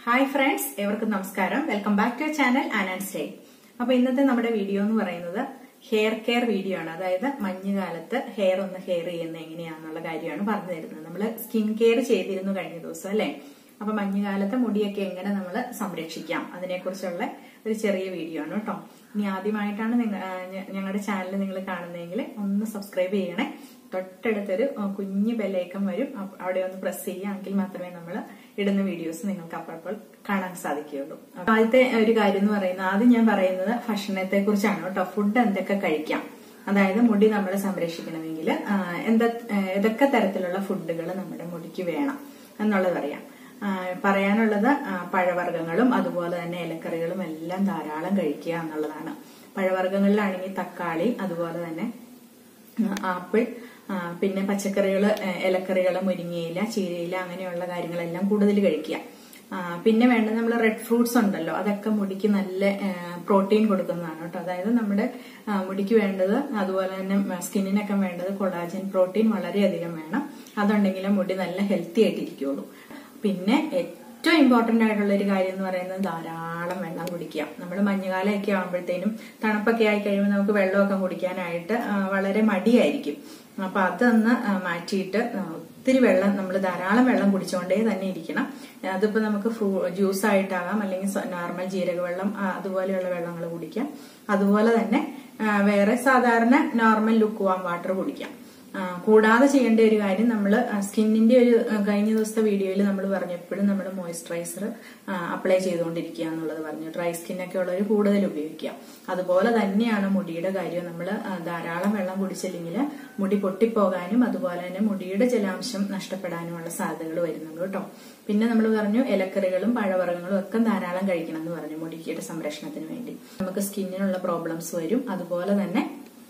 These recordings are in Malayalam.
ഹായ് ഫ്രണ്ട്സ് എവർക്കും നമസ്കാരം welcome back to channel and stay അപ്പൊ ഇന്നത്തെ നമ്മുടെ വീഡിയോ എന്ന് പറയുന്നത് ഹെയർ കെയർ വീഡിയോ ആണ് അതായത് മഞ്ഞുകാലത്ത് ഹെയർ ഒന്ന് ഹെയർ ചെയ്യുന്നത് എങ്ങനെയാണെന്നുള്ള കാര്യമാണ് പറഞ്ഞു തരുന്നത് നമ്മൾ സ്കിൻ കെയർ ചെയ്തിരുന്നു കഴിഞ്ഞ ദിവസം അല്ലെ അപ്പൊ മഞ്ഞുകാലത്തെ മുടിയൊക്കെ എങ്ങനെ നമ്മൾ സംരക്ഷിക്കാം അതിനെക്കുറിച്ചുള്ള ഒരു ചെറിയ വീഡിയോ ആണ് കേട്ടോ ഇനി ആദ്യമായിട്ടാണ് നിങ്ങ- ആ, ഞ- ഞങ്ങളുടെ ചാനൽ നിങ്ങൾ കാണുന്നതെങ്കിൽ ഒന്ന് സബ്സ്ക്രൈബ് ചെയ്യണേ തൊട്ടടുത്തൊരു ആ, കുഞ്ഞു ബെല്ലൈക്കൺ വരും അപ്പ- അവിടെ ഒന്ന് പ്രസ് ചെയ്യുകയാണെങ്കിൽ മാത്രമേ നമ്മൾ ഇടുന്ന വീഡിയോസ് നിങ്ങൾക്ക് അപ്പോൾ കാണാൻ സാധിക്കുകയുള്ളൂ അപ്പൊ ആദ്യത്തെ ഒരു കാര്യം എന്ന് പറയുന്നത് ആദ്യം ഞാൻ പറയുന്നത് ഭക്ഷണത്തെ കുറിച്ചാണ് കേട്ടോ ഫുഡ് എന്തൊക്കെ കഴിക്കാം അതായത് മുടി നമ്മൾ സംരക്ഷിക്കണമെങ്കിൽ ആ, എന്താ ഏതൊക്കെ തരത്തിലുള്ള ഫുഡുകൾ നമ്മുടെ മുടിക്ക് വേണം എന്നുള്ളത് അറിയാം ആ, പറയാനുള്ളത് ആ, പഴവർഗ്ഗങ്ങളും അതുപോലെ തന്നെ ഇലക്കറികളും എല്ലാം ധാരാളം കഴിക്കുക എന്നുള്ളതാണ് പഴവർഗ്ഗങ്ങളിലാണെങ്കിൽ തക്കാളി അതുപോലെ തന്നെ ആ, ആപ്പിൾ ആ, പിന്നെ പച്ചക്കറികൾ ഇലക്കറികൾ മുരിങ്ങയില ചീരയില അങ്ങനെയുള്ള കാര്യങ്ങളെല്ലാം കൂടുതൽ കഴിക്കുക ആ, പിന്നെ വേണ്ടത് നമ്മൾ റെഡ് ഫ്രൂട്ട്സ് ഉണ്ടല്ലോ അതൊക്കെ മുടിക്ക് നല്ല പ്രോട്ടീൻ കൊടുക്കുന്നതാണ് കേട്ടോ അതായത് നമ്മുടെ ആ, മുടിക്ക് വേണ്ടത് അതുപോലെ തന്നെ സ്കിന്നിനൊക്കെ വേണ്ടത് കൊളാജൻ പ്രോട്ടീൻ വളരെയധികം വേണം അതുണ്ടെങ്കിൽ മുടി നല്ല ഹെൽത്തി ആയിട്ടിരിക്കുള്ളൂ പിന്നെ ഏറ്റവും ഇമ്പോർട്ടന്റ് ആയിട്ടുള്ള ഒരു കാര്യം എന്ന് പറയുന്നത് ധാരാളം വെള്ളം കുടിക്കുക നമ്മൾ മഞ്ഞുകാലമൊക്കെ ആകുമ്പോഴത്തേനും തണുപ്പൊക്കെ ആയി കഴിയുമ്പോൾ നമുക്ക് വെള്ളമൊക്കെ കുടിക്കാനായിട്ട് ആ, വളരെ മടിയായിരിക്കും അപ്പൊ അതൊന്ന് ആ, മാറ്റിയിട്ട് ആ, ഒത്തിരി വെള്ളം നമ്മൾ ധാരാളം വെള്ളം കുടിച്ചുകൊണ്ടേ തന്നെ ഇരിക്കണം അതിപ്പോ നമുക്ക് ഫ്രൂ ജ്യൂസ് ആയിട്ടാകാം അല്ലെങ്കിൽ നോർമൽ ജീരക വെള്ളം ആ, അതുപോലെയുള്ള വെള്ളങ്ങൾ കുടിക്കാം അതുപോലെ തന്നെ ആ, വേറെ സാധാരണ നോർമൽ ലുക്ക് വാം വാട്ടർ കുടിക്കാം ആ, കൂടാതെ ചെയ്യേണ്ട ഒരു കാര്യം നമ്മൾ സ്കിന്നിന്റെ ഒരു ആ, കഴിഞ്ഞ ദിവസത്തെ വീഡിയോയിൽ നമ്മൾ പറഞ്ഞു എപ്പോഴും നമ്മൾ മോയ്സ്ചറൈസർ അപ്ലൈ ചെയ്തുകൊണ്ടിരിക്കുക എന്നുള്ളത് പറഞ്ഞു ഡ്രൈ സ്കിന്നൊക്കെ ഉള്ളവർ കൂടുതൽ ഉപയോഗിക്കുക അതുപോലെ തന്നെയാണ് മുടിയുടെ കാര്യം നമ്മൾ ധാരാളം വെള്ളം കുടിച്ചില്ലെങ്കിൽ മുടി പൊട്ടിപ്പോകാനും അതുപോലെ തന്നെ മുടിയുടെ ജലാംശം നഷ്ടപ്പെടാനുമുള്ള സാധ്യതകൾ വരുന്നുണ്ട് കേട്ടോ പിന്നെ നമ്മൾ പറഞ്ഞു ഇലക്കറികളും പഴവർഗ്ഗങ്ങളും ഒക്കെ ധാരാളം കഴിക്കണം എന്ന് പറഞ്ഞു മുടിയുടെ സംരക്ഷണത്തിന് വേണ്ടി നമുക്ക് സ്കിന്നിനുള്ള പ്രോബ്ലംസ് വരും അതുപോലെ തന്നെ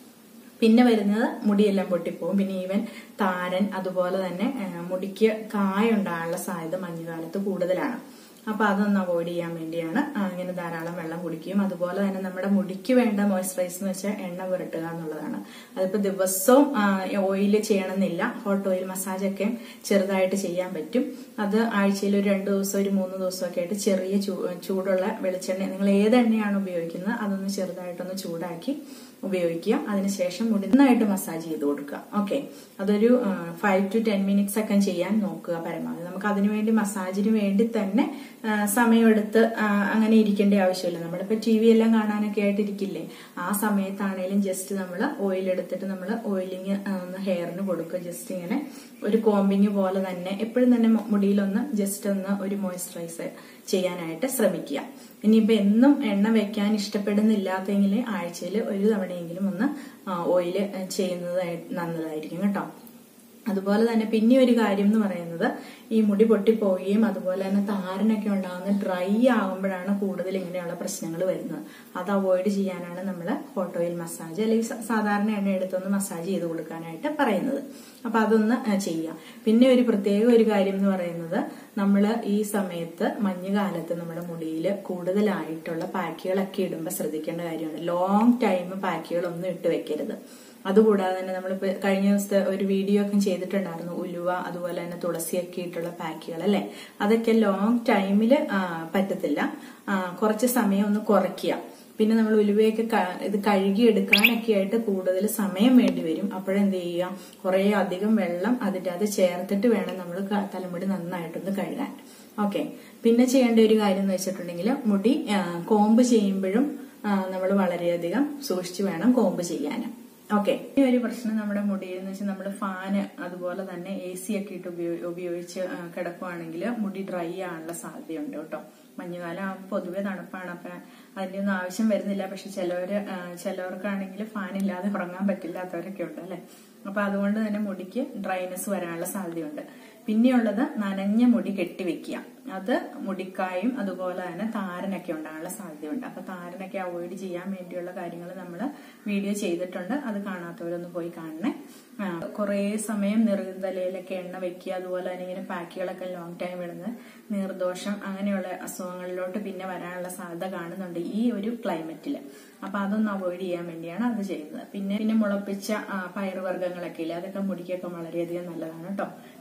പിന്നെ വരുന്നത് മുടിയെല്ലാം പൊട്ടിപ്പോവും പിന്നെ ഈവൻ താരൻ അതുപോലെ തന്നെ ആ, മുടിക്ക് കായുണ്ടാകാനുള്ള സാധ്യത മഞ്ഞുകാലത്ത് കൂടുതലാണ് അപ്പൊ അതൊന്ന് അവോയ്ഡ് ചെയ്യാൻ വേണ്ടിയാണ് ആ, ഇങ്ങനെ ധാരാളം വെള്ളം കുടിക്കുകയും അതുപോലെ തന്നെ നമ്മുടെ മുടിക്ക് വേണ്ട മോയ്സ്ചറൈസ് എന്ന് വെച്ചാൽ എണ്ണ പുരട്ടുക എന്നുള്ളതാണ് അതിപ്പോ ദിവസവും ഓയിൽ ചെയ്യണമെന്നില്ല ഹോട്ട് ഓയിൽ മസാജ് ഒക്കെ ചെറുതായിട്ട് ചെയ്യാൻ പറ്റും അത് ആഴ്ചയിൽ ഒരു രണ്ട് ദിവസം ഒരു മൂന്ന് ദിവസമൊക്കെ ആയിട്ട് ചെറിയ ചൂ- ചൂടുള്ള വെളിച്ചെണ്ണ നിങ്ങൾ ഏത് എണ്ണയാണ് ഉപയോഗിക്കുന്നത് അതൊന്ന് ചെറുതായിട്ടൊന്ന് ചൂടാക്കി ഉപയോഗിക്കുക അതിനുശേഷം മുടി നന്നായിട്ട് മസാജ് ചെയ്ത് കൊടുക്കുക ഓക്കെ അതൊരു ഫൈവ് ടു ടെൻ മിനിറ്റ്സ് ഒക്കെ ചെയ്യാൻ നോക്കുക പരമാവധി നമുക്ക് അതിനു വേണ്ടി മസാജിന് വേണ്ടി തന്നെ ആ, സമയമെടുത്ത് ആ, അങ്ങനെ ഇരിക്കേണ്ട ആവശ്യമില്ല നമ്മളിപ്പോ ടി വി എല്ലാം കാണാനൊക്കെ ആയിട്ട് ഇരിക്കില്ലേ ആ സമയത്താണേലും ജസ്റ്റ് നമ്മൾ ഓയിൽ എടുത്തിട്ട് നമ്മൾ ഓയിലിങ് ഒന്ന് ഹെയറിന് കൊടുക്കുക ജസ്റ്റ് ഇങ്ങനെ ഒരു കോമ്പിങ് പോലെ തന്നെ എപ്പോഴും തന്നെ മു- മുടിയിലൊന്ന് ജസ്റ്റ് ഒന്ന് ഒരു മോയ്സ്ചറൈസർ ചെയ്യാനായിട്ട് ശ്രമിക്കുക ഇനിയിപ്പോ എന്നും എണ്ണ വെക്കാൻ ഇഷ്ടപ്പെടുന്നില്ലാത്തെങ്കിൽ ആഴ്ചയിൽ ഒരു തവണയെങ്കിലും ഒന്ന് ഓയില് ചെയ്യുന്നത് നല്ലതായിരിക്കും കേട്ടോ അതുപോലെ തന്നെ പിന്നെ ഒരു കാര്യം എന്ന് പറയുന്നത് ഈ മുടി പൊട്ടിപ്പോവുകയും അതുപോലെ തന്നെ താരനൊക്കെ ഉണ്ടാകുന്ന ഡ്രൈ ആകുമ്പോഴാണ് കൂടുതൽ ഇങ്ങനെയുള്ള പ്രശ്നങ്ങൾ വരുന്നത് അത് അവോയ്ഡ് ചെയ്യാനാണ് നമ്മൾ ഹോട്ട് ഓയിൽ മസാജ് അല്ലെങ്കിൽ സ- സാധാരണ എണ്ണ എടുത്തൊന്ന് മസാജ് ചെയ്ത് കൊടുക്കാനായിട്ട് പറയുന്നത് അപ്പൊ അതൊന്ന് ആ, ചെയ്യാം പിന്നെ ഒരു പ്രത്യേക ഒരു കാര്യം എന്ന് പറയുന്നത് നമ്മൾ ഈ സമയത്ത് മഞ്ഞുകാലത്ത് നമ്മുടെ മുടിയിൽ കൂടുതലായിട്ടുള്ള പാക്കുകളൊക്കെ ഇടുമ്പോൾ ശ്രദ്ധിക്കേണ്ട കാര്യമാണ് ലോങ് ടൈം പാക്കുകളൊന്നും ഇട്ട് വെക്കരുത് അതുകൂടാതെ തന്നെ നമ്മളിപ്പോ കഴിഞ്ഞ ദിവസത്തെ ഒരു വീഡിയോ ഒക്കെ ചെയ്തിട്ടുണ്ടായിരുന്നു ഉലുവ അതുപോലെ തന്നെ തുളസിയൊക്കെ ഇട്ടുള്ള പാക്കുകൾ അല്ലെ അതൊക്കെ ലോങ് ടൈമിൽ പറ്റത്തില്ല ആ, കുറച്ച് സമയം ഒന്ന് കുറയ്ക്കുക പിന്നെ നമ്മൾ ഉലുവയൊക്കെ ക- ഇത് കഴുകിയെടുക്കാനൊക്കെ ആയിട്ട് കൂടുതൽ സമയം വേണ്ടി വരും അപ്പോഴെന്ത് ചെയ്യുക കുറെ അധികം വെള്ളം അതിൻ്റെ അത് ചേർത്തിട്ട് വേണം നമ്മൾ തലമുടി നന്നായിട്ടൊന്ന് കഴുകാൻ ഓക്കെ പിന്നെ ചെയ്യേണ്ട ഒരു കാര്യം എന്ന് വെച്ചിട്ടുണ്ടെങ്കിൽ മുടി ആ, കോമ്പ് ചെയ്യുമ്പോഴും നമ്മൾ വളരെയധികം സൂക്ഷിച്ചു വേണം കോമ്പ് ചെയ്യാൻ ഓക്കെ ഈ ഒരു പ്രശ്നം നമ്മുടെ മുടിയിൽ എന്ന് വെച്ചാൽ നമ്മൾ ഫാന് അതുപോലെ തന്നെ എ സി ഒക്കെ ഇട്ട് ഉപയോഗി- ഉപയോഗിച്ച് ആ, കിടക്കുവാണെങ്കിൽ മുടി ഡ്രൈ ആകാനുള്ള സാധ്യതയുണ്ട് കേട്ടോ മഞ്ഞുകാലം ആകുമ്പോൾ പൊതുവെ തണുപ്പാണ് അപ്പൊ അതിന്റെ ഒന്നും ആവശ്യം വരുന്നില്ല പക്ഷെ ചിലവര് ആ, ചിലവർക്കാണെങ്കിൽ ഫാൻ ഇല്ലാതെ ഉറങ്ങാൻ പറ്റില്ലാത്തവരൊക്കെ ഉണ്ട് അല്ലെ അപ്പൊ അതുകൊണ്ട് തന്നെ മുടിക്ക് ഡ്രൈനെസ് വരാനുള്ള സാധ്യതയുണ്ട് പിന്നെയുള്ളത് നനഞ്ഞ മുടി കെട്ടിവെക്കുക അത് മുടിക്കായും അതുപോലെ തന്നെ താരനൊക്കെ ഉണ്ടാകാനുള്ള സാധ്യതയുണ്ട് അപ്പൊ താരനൊക്കെ അവോയ്ഡ് ചെയ്യാൻ വേണ്ടിയുള്ള കാര്യങ്ങൾ നമ്മൾ വീഡിയോ ചെയ്തിട്ടുണ്ട് അത് കാണാത്തവരൊന്ന് പോയി കാണണേ ആ, കുറേ സമയം നെറുതലയിലൊക്കെ എണ്ണ വെക്കുക അതുപോലെ തന്നെ ഇങ്ങനെ പാക്കുകളൊക്കെ ലോങ് ടൈം ഇടുന്നത് നീർദോഷം അങ്ങനെയുള്ള അസുഖങ്ങളിലോട്ട് പിന്നെ വരാനുള്ള സാധ്യത കാണുന്നുണ്ട് ഈ ഒരു ക്ലൈമറ്റിൽ അപ്പൊ അതൊന്ന് അവോയ്ഡ് ചെയ്യാൻ വേണ്ടിയാണ് അത് ചെയ്യുന്നത് പിന്നെ പിന്നെ മുളപ്പിച്ച ആ, പയറുവർഗ്ഗങ്ങളൊക്കെ ഇല്ലേ അതൊക്കെ മുടിക്കൊക്കെ വളരെയധികം നല്ലതാണ് കേട്ടോ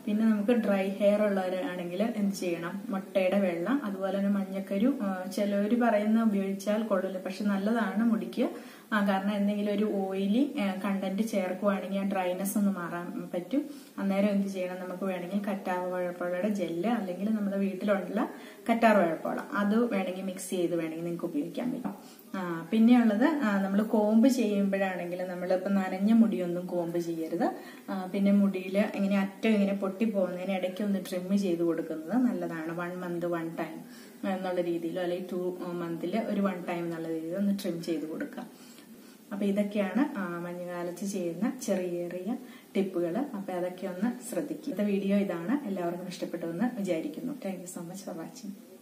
പിന്നെ നമുക്ക് ഡ്രൈ ഹെയർ ഉള്ളവരാണെങ്കിൽ എന്ത് ചെയ്യണം മുട്ടയുടെ വെള്ളം അതുപോലെ തന്നെ മഞ്ഞക്കരു ചിലവർ പറയുന്ന ഉപയോഗിച്ചാൽ കൊള്ളില്ല പക്ഷെ നല്ലതാണ് മുടിക്ക് ആ, കാരണം എന്തെങ്കിലും ഒരു ഓയിലി കണ്ടന്റ് ചേർക്കുവാണെങ്കിൽ ആ ഡ്രൈനെസ് ഒന്ന് മാറാൻ പറ്റും അന്നേരം എന്ത് ചെയ്യണം നമുക്ക് വേണമെങ്കിൽ കറ്റാർ വാഴപ്പഴയുടെ ജെല്ല് അല്ലെങ്കിൽ നമ്മുടെ വീട്ടിലുള്ള കറ്റാർ വാഴപ്പഴം അത് വേണമെങ്കിൽ മിക്സ് ചെയ്ത് വേണമെങ്കിൽ നിങ്ങൾക്ക് ഉപയോഗിക്കാൻ പറ്റും ആ, പിന്നെയുള്ളത് നമ്മൾ കോമ്പ് ചെയ്യുമ്പോഴാണെങ്കിൽ നമ്മളിപ്പോൾ നനഞ്ഞ മുടിയൊന്നും കോമ്പ് ചെയ്യരുത് ആ, പിന്നെ മുടിയിൽ ഇങ്ങനെ അറ്റം ഇങ്ങനെ പൊട്ടിപ്പോകുന്നതിന് ഇടയ്ക്ക് ഒന്ന് ട്രിം ചെയ്ത് കൊടുക്കുന്നത് നല്ലതാണ് വൺ മന്ത് വൺ ടൈം എന്നുള്ള രീതിയിലോ അല്ലെങ്കിൽ ടു മന്തിൽ ഒരു വൺ ടൈം എന്നുള്ള രീതിയിൽ ഒന്ന് ട്രിം ചെയ്ത് കൊടുക്കുക അപ്പൊ ഇതൊക്കെയാണ് ആ, മഞ്ഞുകാലത്ത് ചെയ്യുന്ന ചെറിയ ചെറിയ ടിപ്പുകൾ അപ്പൊ അതൊക്കെ ഒന്ന് ശ്രദ്ധിക്കുക ഇന്നത്തെ വീഡിയോ ഇതാണ് എല്ലാവർക്കും ഇഷ്ടപ്പെട്ടു എന്ന് വിചാരിക്കുന്നു thank you so much for watching